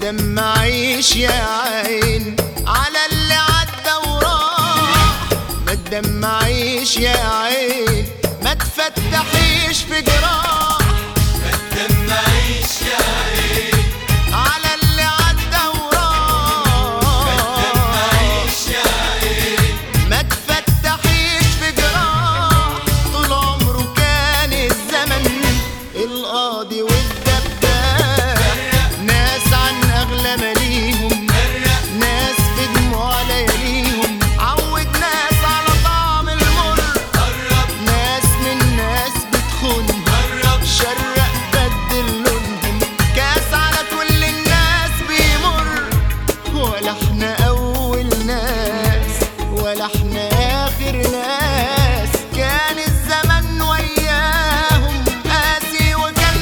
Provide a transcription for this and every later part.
تدمعيش يا عين على اللي عدى وراح ما تدمعيش يا عين ما تفتحيش في جراح دمعيش يا عين على اللي عدى وراح دمعيش يا عين ما تفتحيش في جراح طول عمره كان الزمن القاضي والدباب ناس عن اغلى ماليهم ناس في دموع لياليهم عود ناس على طعم المر قرب ناس من ناس بتخونهم قرب شرق بدل لونهم كاس على كل الناس بيمر ولا احنا اول ناس ولا احنا اخر ناس كان الزمن وياهم قاسي وكان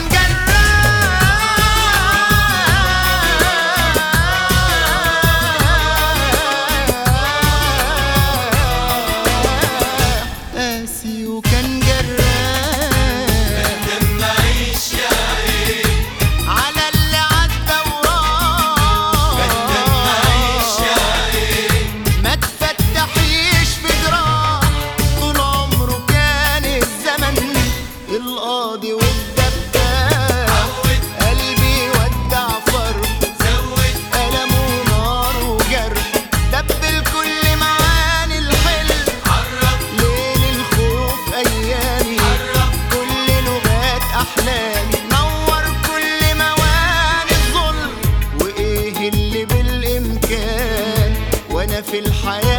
جراح قاسي وكان جراح دمعيش يا عين على اللي عدى وراح دمعيش يا عين ما تفتحيش في جراح طول عمره كان الزمن القاضي والدباب عود قلبي ودع فرح زود ألمه نار وجرح دبل كل معاني الحلم عرب ليل الخوف أيامي عرب كل لغات احلامي نور كل مواني الظلم وايه اللي بالامكان وانا في الحياه